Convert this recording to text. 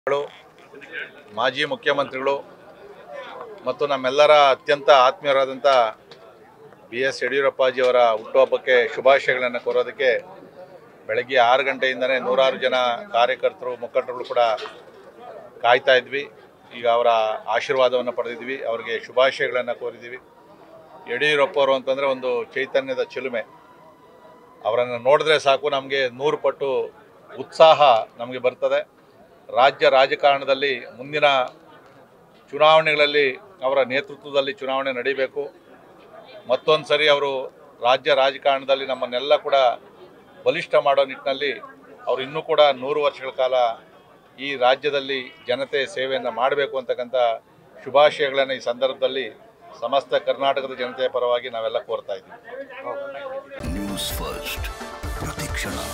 ಗಳು, ಮಾಜಿ ಮುಖ್ಯಮಂತ್ರಿಗಳು ಮತ್ತು ನಮ್ಮೆಲ್ಲರ ಅತ್ಯಂತ ಆತ್ಮೀಯರಾದಂಥ ಬಿ ಎಸ್ ಯಡಿಯೂರಪ್ಪಾಜಿಯವರ ಹುಟ್ಟುಹಬ್ಬಕ್ಕೆ ಶುಭಾಶಯಗಳನ್ನು ಕೋರೋದಕ್ಕೆ ಬೆಳಗ್ಗೆ ಆರು ಗಂಟೆಯಿಂದನೇ ನೂರಾರು ಜನ ಕಾರ್ಯಕರ್ತರು ಮುಖಂಡರುಗಳು ಕೂಡ ಕಾಯ್ತಾ ಇದ್ವಿ ಈಗ ಅವರ ಆಶೀರ್ವಾದವನ್ನು ಪಡೆದಿದ್ವಿ ಅವರಿಗೆ ಶುಭಾಶಯಗಳನ್ನು ಕೋರಿದ್ದೀವಿ ಯಡಿಯೂರಪ್ಪವರು ಅಂತಂದರೆ ಒಂದು ಚೈತನ್ಯದ ಚಿಲುಮೆ ಅವರನ್ನು ನೋಡಿದ್ರೆ ಸಾಕು ನಮಗೆ ನೂರು ಪಟ್ಟು ಉತ್ಸಾಹ ನಮಗೆ ಬರ್ತದೆ ರಾಜ್ಯ ರಾಜಕಾರಣದಲ್ಲಿ ಮುಂದಿನ ಚುನಾವಣೆಗಳಲ್ಲಿ ಅವರ ನೇತೃತ್ವದಲ್ಲಿ ಚುನಾವಣೆ ನಡೀಬೇಕು ಮತ್ತೊಂದು ಸರಿ ಅವರು ರಾಜ್ಯ ರಾಜಕಾರಣದಲ್ಲಿ ನಮ್ಮನ್ನೆಲ್ಲ ಕೂಡ ಬಲಿಷ್ಠ ಮಾಡೋ ನಿಟ್ಟಿನಲ್ಲಿ ಅವರು ಇನ್ನೂ ಕೂಡ ನೂರು ವರ್ಷಗಳ ಕಾಲ ಈ ರಾಜ್ಯದಲ್ಲಿ ಜನತೆ ಸೇವೆಯನ್ನು ಮಾಡಬೇಕು ಅಂತಕ್ಕಂಥ ಶುಭಾಶಯಗಳನ್ನು ಈ ಸಂದರ್ಭದಲ್ಲಿ ಸಮಸ್ತ ಕರ್ನಾಟಕದ ಜನತೆಯ ಪರವಾಗಿ ನಾವೆಲ್ಲ ಕೋರ್ತಾ ಇದ್ದೀವಿ ನ್ಯೂಸ್ ಫಸ್ಟ್ ಪ್ರತಿಕ್ಷಣ